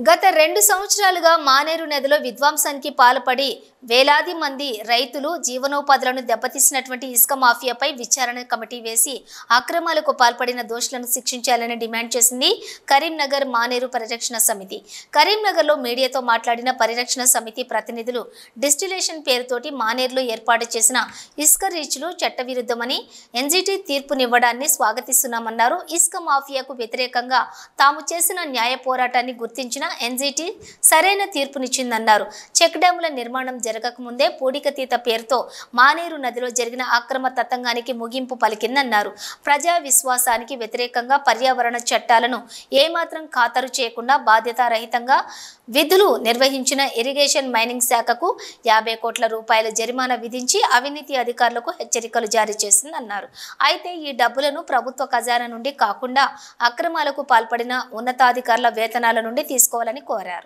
గత రెండు సంవత్సరాలుగా మానేరు నదిలో విధ్వంసానికి పాల్పడి వేలాది మంది రైతులు జీవనోపాధులను దెబ్బతీసినటువంటి ఇసుక మాఫియాపై విచారణ కమిటీ వేసి అక్రమాలకు పాల్పడిన దోషులను శిక్షించాలని డిమాండ్ చేసింది కరీంనగర్ మానేరు పరిరక్షణ సమితి కరీంనగర్లో మీడియాతో మాట్లాడిన పరిరక్షణ సమితి ప్రతినిధులు డిస్టిలేషన్ పేరుతోటి మానేరులో ఏర్పాటు చేసిన ఇసుక రీచ్లు చట్టవిరుద్ధమని ఎన్జిటి తీర్పునివ్వడాన్ని స్వాగతిస్తున్నామన్నారు ఇసుక మాఫియాకు వ్యతిరేకంగా తాము చేసిన న్యాయ పోరాటాన్ని గుర్తించిన ఎన్జిటి సరైన తీర్పునిచ్చిందన్నారు చెక్ డ్యాముల నిర్మాణం జరగకముందే పూడికతీత పేరుతో మానేరు నదిలో జరిగిన అక్రమ తతంగానికి ముగింపు పలికిందన్నారు ప్రజా విశ్వాసానికి వ్యతిరేకంగా పర్యావరణ చట్టాలను ఏమాత్రం ఖాతరు చేయకుండా బాధ్యతారహితంగా విధులు నిర్వహించిన ఇరిగేషన్ మైనింగ్ శాఖకు యాభై కోట్ల రూపాయల జరిమానా విధించి అవినీతి అధికారులకు హెచ్చరికలు జారీ చేసిందన్నారు అయితే ఈ డబ్బులను ప్రభుత్వ ఖజానా నుండి కాకుండా అక్రమాలకు పాల్పడిన ఉన్నతాధికారుల వేతనాల నుండి తీసుకోవాలని కోరారు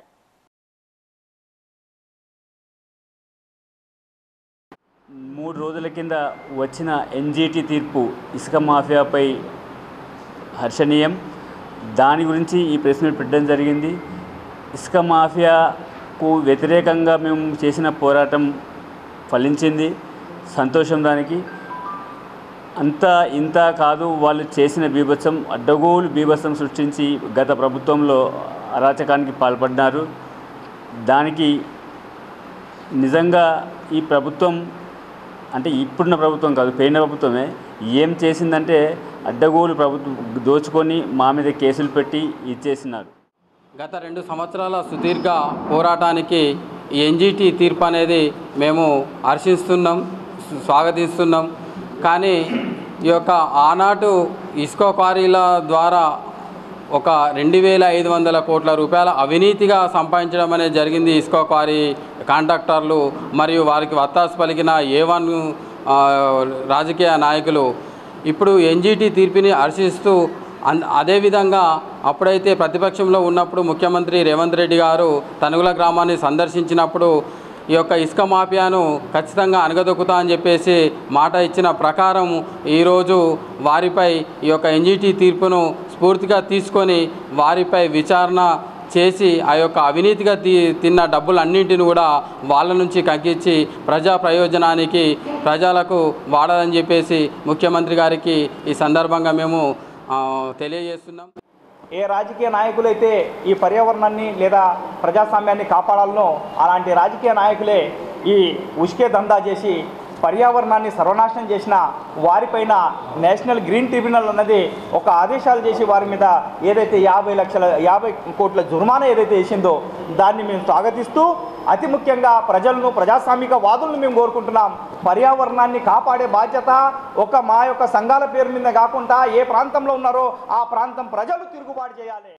మూడు రోజుల కింద వచ్చిన ఎన్జిటి తీర్పు ఇసుక మాఫియాపై హర్షణీయం దాని గురించి ఈ ప్రెస్ మీట్ పెట్టడం జరిగింది ఇసుక మాఫియాకు వ్యతిరేకంగా మేము చేసిన పోరాటం ఫలించింది సంతోషం దానికి అంత ఇంత కాదు వాళ్ళు చేసిన బీభత్సం అడ్డగోలు బీభత్సం సృష్టించి గత ప్రభుత్వంలో అరాచకానికి పాల్పడినారు దానికి నిజంగా ఈ ప్రభుత్వం అంటే ఇప్పుడున్న ప్రభుత్వం కాదు పోయిన ప్రభుత్వమే ఏం చేసిందంటే అడ్డగోలు ప్రభుత్వం దోచుకొని మా మీద కేసులు పెట్టి ఇచ్చేసినారు గత రెండు సంవత్సరాల సుదీర్ఘ పోరాటానికి ఈ ఎన్జిటి తీర్పు అనేది మేము హర్షిస్తున్నాం సు- స్వాగతిస్తున్నాం కానీ ఈ యొక్క ఆనాటు ఇస్కో క్వారీల ద్వారా ఒక రెండు వేల ఐదు వందల కోట్ల రూపాయల అవినీతిగా సంపాదించడం అనేది జరిగింది ఇస్కో క్వారీ కాంట్రాక్టర్లు మరియు వారికి వత్తాసు పలికిన ఏ వన్ ఆ, రాజకీయ నాయకులు ఇప్పుడు ఎన్జిటి తీర్పుని హర్షిస్తూ అన్ అదేవిధంగా అప్పుడైతే ప్రతిపక్షంలో ఉన్నప్పుడు ముఖ్యమంత్రి రేవంత్ రెడ్డి గారు తనుగుల గ్రామాన్ని సందర్శించినప్పుడు ఈ యొక్క ఇసుక మాఫియాను ఖచ్చితంగా అనగదొక్కుతా అని చెప్పేసి మాట ఇచ్చిన ప్రకారం ఈరోజు వారిపై ఈ యొక్క ఎన్జిటి తీర్పును స్ఫూర్తిగా తీసుకొని వారిపై విచారణ చేసి ఆ యొక్క అవినీతిగా తి తిన్న డబ్బులన్నింటిని కూడా వాళ్ళ నుంచి కక్కించి ప్రజా ప్రయోజనానికి ప్రజలకు వాడాలని చెప్పేసి ముఖ్యమంత్రి గారికి ఈ సందర్భంగా మేము ఆ, తెలియజేస్తున్నాం ఏ రాజకీయ నాయకులైతే ఈ పర్యావరణాన్ని లేదా ప్రజాస్వామ్యాన్ని కాపాడాలనో అలాంటి రాజకీయ నాయకులే ఈ ఉష్కే దందా చేసి పర్యావరణాన్ని సర్వనాశనం చేసిన వారిపైన నేషనల్ గ్రీన్ ట్రిబ్యునల్ అన్నది ఒక ఆదేశాలు చేసి వారి మీద ఏదైతే యాభై లక్షల యాభై కోట్ల జుర్మానా ఏదైతే వేసిందో దాన్ని మేము స్వాగతిస్తూ అతి ముఖ్యంగా ప్రజలను ప్రజాస్వామిక వాదులను మేము కోరుకుంటున్నాం పర్యావరణాన్ని కాపాడే బాధ్యత ఒక మా యొక్క సంఘాల పేరు మీద కాకుండా ఏ ప్రాంతంలో ఉన్నారో ఆ ప్రాంతం ప్రజలు తిరుగుబాటు చేయాలి